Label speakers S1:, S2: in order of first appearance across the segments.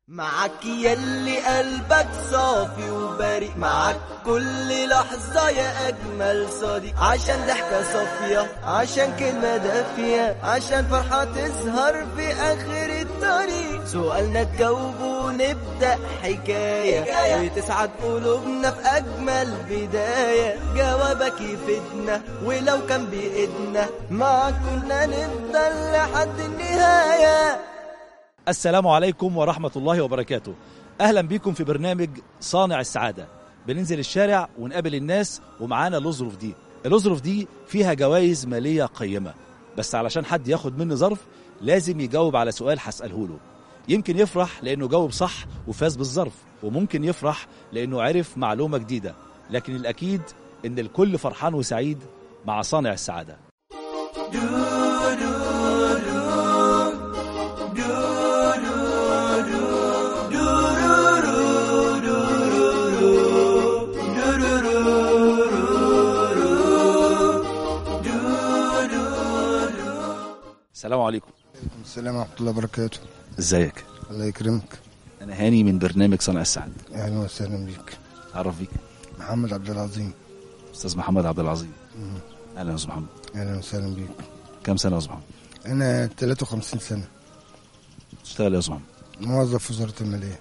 S1: معك يلي قلبك صافي وبريء معك كل لحظة يا أجمل صديق عشان ضحكة صافية عشان كلمة دافية عشان فرحة تظهر في آخر الطريق سؤالنا تجاوبه ونبدأ حكاية, حكاية. وتسعد قلوبنا في أجمل بداية جوابك يفيدنا ولو كان بإيدنا معك كنا نفضل لحد النهاية
S2: السلام عليكم ورحمة الله وبركاته أهلا بكم في برنامج صانع السعادة بننزل الشارع ونقابل الناس ومعانا الأظرف دي الأظرف دي فيها جوائز مالية قيمة بس علشان حد ياخد مني ظرف لازم يجاوب على سؤال هسأله له يمكن يفرح لأنه جاوب صح وفاز بالظرف وممكن يفرح لأنه عرف معلومة جديدة لكن الأكيد إن الكل فرحان وسعيد مع صانع السعادة السلام عليكم
S3: السلام ورحمة الله وبركاته
S2: ازيك
S3: الله يكرمك
S2: انا هاني من برنامج صانع السعادة
S3: أهلا وسهلا بك
S2: اعرف بيك
S3: محمد عبد العظيم
S2: استاذ محمد عبد العظيم اهلا يا استاذ محمد
S3: أهلا وسهلا بك
S2: كم سنه يا استاذ محمد
S3: أنا 53 سنة
S2: تشتغل يا استاذ محمد
S3: موظف في وزارة المالية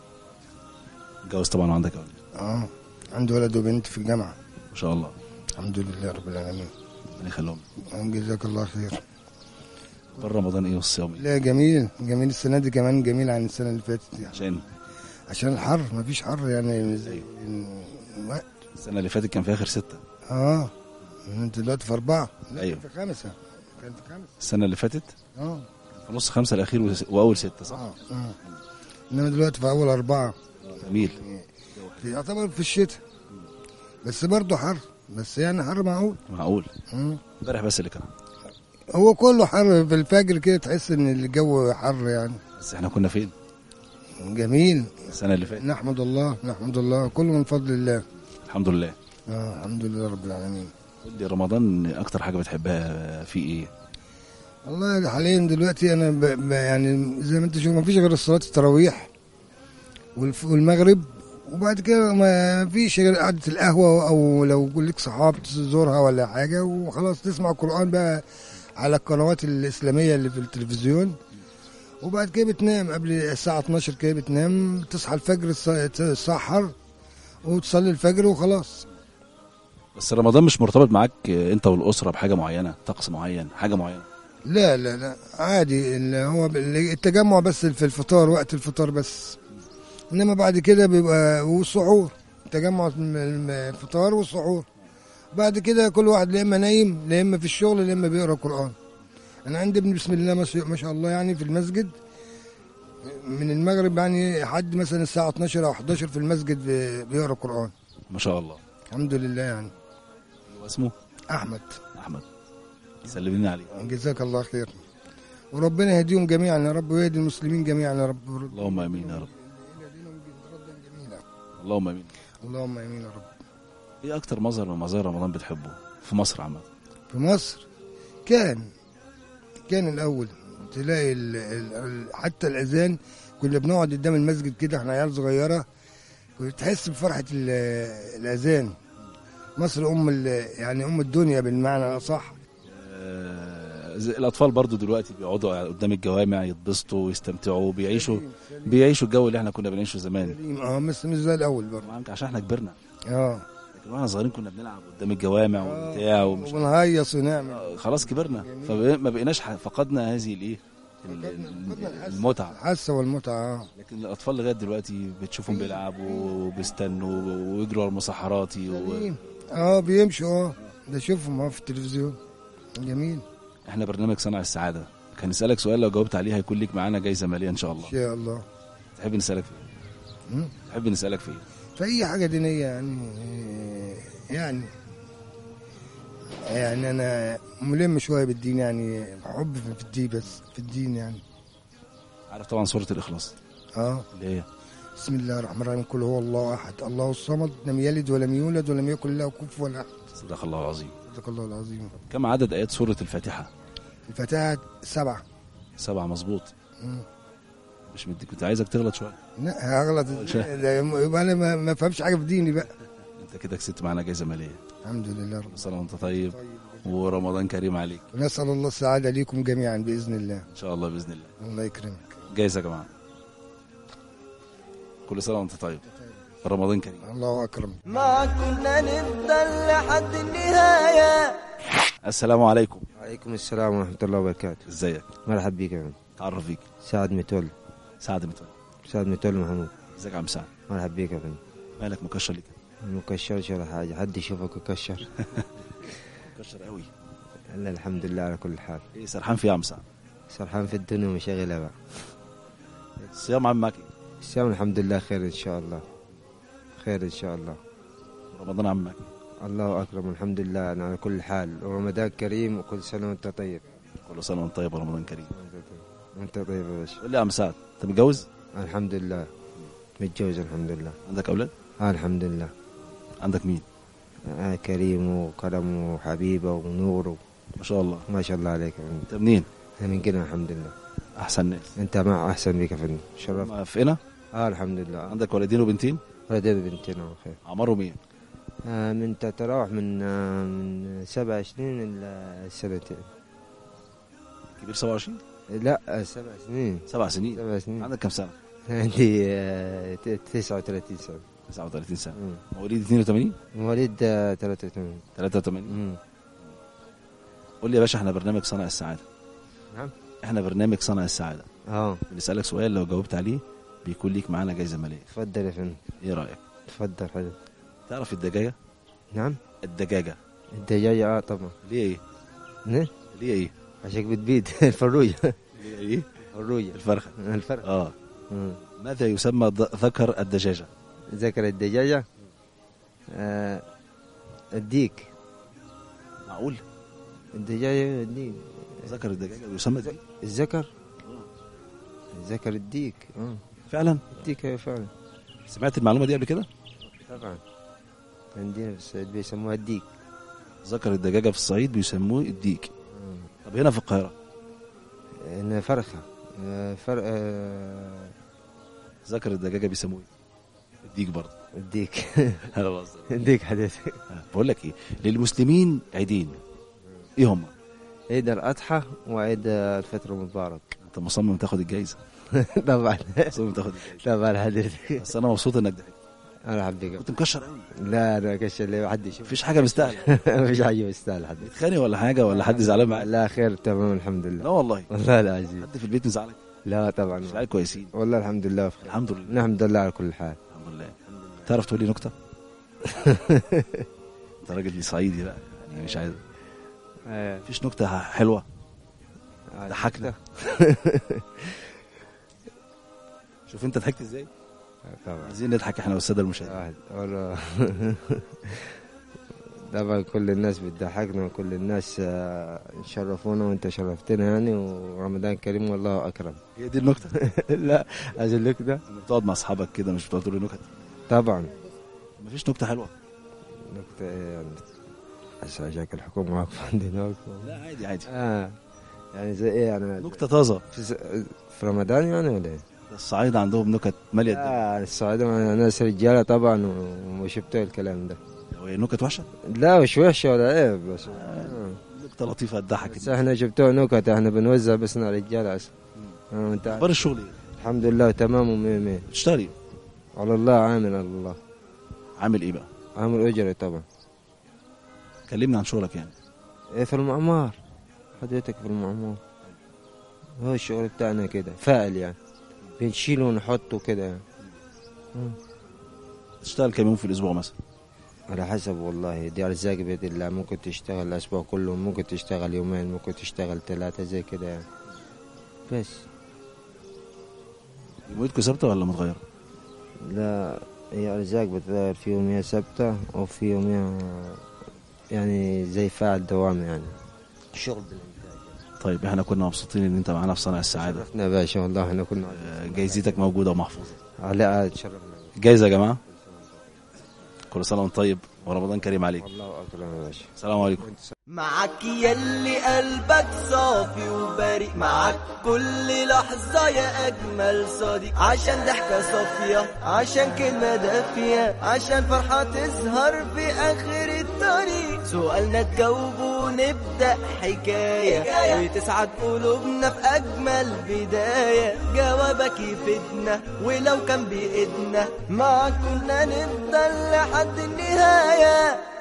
S2: اتجوز طبعا وعندك اولاد
S3: اه عندي ولد وبنت في الجامعة
S2: ما شاء الله
S3: الحمد لله رب العالمين
S2: ربنا يخليهم
S3: جزاك الله خير
S2: بره رمضان ايه والصيام ايه
S3: لا جميل جميل السنة دي كمان جميل عن السنة اللي فاتت يعني
S2: عشان
S3: عشان الحر مفيش حر يعني زي
S2: أيوة.
S3: الوقت
S2: السنه اللي فاتت كان في اخر ستة
S3: اه انت دلوقتي في أربعة لا
S2: أيوة.
S3: كان في خمسة كان في خمسة
S2: السنه اللي فاتت
S3: اه
S2: في نص خمسة الاخير وس- واول ستة صح
S3: اه اه انما دلوقتي في اول اربعه
S2: جميل
S3: في يعتبر في الشتاء بس برضه حر بس يعني حر معقول
S2: معقول
S3: مم.
S2: امبارح بس اللي كان
S3: هو كله حر في الفجر كده تحس ان الجو حر يعني
S2: بس احنا كنا فين
S3: جميل
S2: السنه اللي فاتت
S3: نحمد الله نحمد الله كله من فضل الله
S2: الحمد لله
S3: اه الحمد لله رب العالمين
S2: قول لي رمضان اكتر حاجه بتحبها في ايه
S3: والله حاليا دلوقتي انا ب... ب... يعني زي ما انت شوف ما فيش غير صلاه التراويح والف... والمغرب وبعد كده ما فيش غير قعده القهوه او لو لك صحاب تزورها ولا حاجه وخلاص تسمع القران بقى على القنوات الاسلاميه اللي في التلفزيون وبعد كده بتنام قبل الساعه 12 كده بتنام تصحى الفجر الس- تسحر وتصلي الفجر وخلاص
S2: بس رمضان مش مرتبط معاك انت والاسره بحاجه معينه طقس معين حاجه معينه
S3: لا لا لا عادي اللي هو ب- التجمع بس في الفطار وقت الفطار بس انما بعد كده بيبقى والسحور تجمع الم- الم- الفطار والسحور بعد كده كل واحد لا اما نايم لا اما في الشغل لا اما بيقرا قران انا عندي ابن بسم الله ما شاء- ما شاء الله يعني في المسجد من المغرب يعني لحد مثلا الساعه 12 او 11 في المسجد بي- بيقرا قران
S2: ما شاء الله
S3: الحمد لله يعني
S2: هو اسمه
S3: احمد
S2: احمد سلمينا عليه
S3: جزاك الله خير وربنا يهديهم جميعا يا رب ويهدي المسلمين جميعا يا رب
S2: اللهم امين يا رب اللهم امين
S3: اللهم امين يا رب
S2: ايه اكتر مظهر من مظاهر رمضان بتحبه في مصر عامه
S3: في مصر كان كان الاول تلاقي ال ال ال حتى الاذان كنا بنقعد قدام المسجد كده احنا عيال صغيره كنت تحس بفرحه ال- الاذان مصر ام ال- يعني ام الدنيا بالمعنى الاصح
S2: آه، زي الاطفال برضو دلوقتي بيقعدوا قدام الجوامع يتبسطوا ويستمتعوا بيعيشوا بيعيشوا الجو اللي احنا كنا بنعيشه زمان
S3: سليم. اه مش مش زي الاول برضه
S2: طبعاً عشان احنا كبرنا
S3: اه
S2: لكن واحنا صغيرين كنا بنلعب قدام الجوامع وبتاع ومش
S3: ونهيص ونعمل
S2: آه، خلاص كبرنا فما بقيناش ح- فقدنا هذه الايه ال- ال- المتعه
S3: الحاسه والمتعه اه
S2: لكن الاطفال لغايه دلوقتي بتشوفهم بيلعبوا وبيستنوا ويجروا على المسحراتي و...
S3: اه بيمشوا اه ده شوفهم اه في التلفزيون جميل
S2: احنا برنامج صنع السعاده كان نسالك سؤال لو جاوبت عليه هيكون ليك معانا جايزه ماليه ان شاء الله
S3: ان شاء الله
S2: تحب نسالك في ايه
S3: مم.
S2: تحب نسالك في ايه
S3: في اي حاجه دينيه يعني يعني يعني انا ملم شويه بالدين يعني حب في في الدين بس في الدين يعني
S2: عارف طبعا سوره الاخلاص
S3: اه
S2: اللي هي
S3: بسم الله الرحمن الرحيم قل هو الله احد الله الصمد لم يلد ولم يولد ولم يكن له كفوا احد
S2: صدق الله العظيم
S3: صدق الله العظيم
S2: كم عدد ايات سوره الفاتحه
S3: الفاتحه سبعه
S2: سبعة مظبوط
S3: مم.
S2: مش مديك كنت عايزك تغلط شويه
S3: لا هغلط إزاي؟ ده يبقى انا ما ما فهمش حاجه في ديني بقى
S2: انت كده كسبت معانا جايزه ماليه
S3: الحمد لله رب
S2: كل سنه وانت طيب ورمضان كريم عليك
S3: نسال الله السعاده ليكم جميعا باذن الله
S2: ان شاء الله باذن الله
S3: الله يكرمك
S2: جايزه يا جماعه كل سنه وانت طيب رمضان كريم
S3: الله اكرم
S1: ما كنا نفضل لحد النهاية
S2: السلام عليكم
S4: وعليكم السلام ورحمة الله وبركاته
S2: ازيك
S4: مرحب بيك يا عم
S2: تعرف بيك
S4: سعد متول
S2: سعد متولي
S4: سعد متول محمود
S2: ازيك يا عم سعد
S4: مرحب بيك يا فندم
S2: مالك مكشر ليك
S4: مكشرش ولا حاجة حد يشوفك مكشر
S2: مكشر قوي
S4: إلا الحمد لله على كل حال
S2: ايه سرحان في إيه يا عم سعد
S4: سرحان في الدنيا ومشغلها بقى
S2: الصيام عامل معاك ايه
S4: الصيام الحمد لله خير إن شاء الله خير إن شاء الله
S2: رمضان عامل معاك إيه؟
S4: الله أكرم الحمد لله يعني على كل حال ورمضان كريم وكل سنة وأنت طيب
S2: كل سنه وانت طيب ورمضان كريم
S4: وأنت طيب وأنت طيب يا باشا
S2: قول لي يا عم سعد انت متجوز
S4: الحمد لله متجوز الحمد لله
S2: عندك اولاد
S4: آه الحمد لله
S2: عندك مين
S4: آه كريم وكرم وحبيبة ونور
S2: ما شاء الله
S4: ما شاء الله عليك يا فندم
S2: انت منين
S4: أنا من كده الحمد لله
S2: احسن ناس
S4: انت مع احسن بك يا فندم شرف
S2: ما في هنا
S4: اه الحمد لله
S2: عندك ولدين وبنتين
S4: ولدين بنتين الله خير
S2: عمرهم ايه
S4: آه من تتراوح من آه من سبع سنين الى سنتين
S2: كبير 27
S4: لا آه سبع سنين
S2: سبع سنين
S4: سبع سنين
S2: عندك كم سنه
S4: عندي آه ت- 39 سنة
S2: 39 سنه
S4: مم.
S2: مواليد 82
S4: مواليد آه 83
S2: 83
S4: مم.
S2: قول لي يا باشا احنا برنامج صنع السعاده
S4: نعم
S2: احنا برنامج صنع السعاده
S4: اه
S2: بنسالك سؤال لو جاوبت عليه بيكون ليك معانا جايزه ماليه
S4: تفضل يا فندم
S2: ايه رايك
S4: تفضل حضرتك
S2: تعرف الدجاجه
S4: نعم
S2: الدجاجه
S4: الدجاجة اه طبعا
S2: ليه ايه
S4: نه
S2: ليه ايه
S4: عشان بتبيد الفروجة
S2: ليه ايه
S4: الفروجة
S2: الفرخه
S4: الفرق
S2: اه
S4: مم.
S2: ماذا يسمى ض- ذكر الدجاجه
S4: ذكر الدجاجة آه الديك
S2: معقول
S4: الدجاجة الديك
S2: ذكر الدجاجه يسمى دي
S4: الذكر الذكر الديك اه
S2: فعلا
S4: الديك أيوة فعلا
S2: سمعت المعلومه دي قبل كده
S4: طبعا عندنا في الصعيد بيسموها الديك
S2: ذكر الدجاجه في الصعيد بيسموه الديك
S4: آه.
S2: طب هنا في القاهره
S4: إنها فرخة آه، فر... آه،
S2: ذكر الدجاجه بيسموه ايه الديك برضه
S4: الديك
S2: انا بهزر
S4: الديك حديث
S2: بقول لك ايه للمسلمين عيدين ايه هم
S4: عيد الأضحى وعيد الفطر المبارك
S2: انت مصمم تاخد الجايزه
S4: طبعا
S2: مصمم تاخد الجايزه
S4: طبعا حديث
S2: بس انا مبسوط انك ضحكت
S4: أنا حبيك
S2: كنت مكشر قوي
S4: لا لا كش اللي حد يشوف
S2: مفيش حاجه مستاهله
S4: مفيش حاجة مستاهل حديث
S2: بتخانق ولا حاجه ولا حد زعلان معاك
S4: لا خير تمام الحمد
S2: لا
S4: لله
S2: والله
S4: والله العظيم
S2: حد في البيت مزعلك
S4: لا طبعا
S2: مش عيال كويسين
S4: والله الحمد لله بخير.
S2: الحمد لله
S4: الحمد لله على كل حال
S2: الحمد لله تعرف تقول لي نكته انت راجل صعيدي بقى يعني مش عايز مفيش نكته حلوه ضحكنا شوف انت ضحكت ازاي
S4: طبعا
S2: عايزين نضحك احنا والساده المشاهدين
S4: واحد والله طبعا كل الناس بتضحكنا وكل الناس آه، شرفونا وانت شرفتنا يعني ورمضان كريم والله اكرم
S2: هي دي النكته
S4: لا عايز لك ده
S2: لما بتقعد مع اصحابك كده مش بتقعد تقول لي نكت
S4: طبعا
S2: مفيش نكته حلوه
S4: نكتة ايه يعني عشان عشان الحكومة واقفة عندنا واقفة
S2: لا عادي عادي
S4: اه يعني زي ايه يعني
S2: نكته طازه
S4: في, س... في رمضان يعني ولا ايه؟
S2: ده الصعايده عندهم نكت ماليه الدنيا
S4: لا الصعيدة مع ناس رجالة طبعا و- وشفتوا الكلام ده
S2: هي نكت وحشه
S4: لا مش وحشة ولا ايه بس آه.
S2: نكته لطيفه تضحك
S4: بس احنا جبتوه نكت احنا بنوزع بس على رجالة اصلا آه انت
S2: اخبار الشغل ايه
S4: الحمد لله تمام ومية مية
S2: بتشتغل ايه
S4: على الله عامل على الله
S2: عامل ايه بقى
S4: عامل أجري طبعا
S2: كلمني عن شغلك يعني
S4: ايه في المعمار حضرتك في المعمار هو الشغل بتاعنا كده فاعل يعني بنشيله ونحطه كده يعني مم.
S2: تشتغل كام يوم في الاسبوع مثلا
S4: على حسب والله دي ارزاق بيد الله ممكن تشتغل الاسبوع كله ممكن تشتغل يومين ممكن تشتغل ثلاثة زي كده يعني بس
S2: مواعيدكم ثابته ولا متغيره
S4: لا هي ارزاق بتغير في يوميها ثابتة وفي يوميها يعني زي فاعل دوام يعني شغل بالانتاج
S2: طيب احنا كنا مبسوطين ان انت معانا في صنع السعاده
S4: شرفنا يا باشا والله احنا كنا
S2: آه، جايزتك موجوده ومحفوظه
S4: على تشرفنا
S2: جايزه يا جماعه كل سنه وانت طيب ورمضان كريم عليك
S4: والله اكرم يا باشا
S2: السلام عليكم
S1: معك يلي قلبك صافي وبريء معك كل لحظة يا أجمل صديق عشان ضحكة صافية عشان كلمة دافية عشان فرحة تظهر في آخر الطريق سؤالنا تجاوبه ونبدأ حكاية وتسعد قلوبنا في أجمل بداية جوابك يفيدنا ولو كان بإيدنا معك كنا نفضل لحد النهاية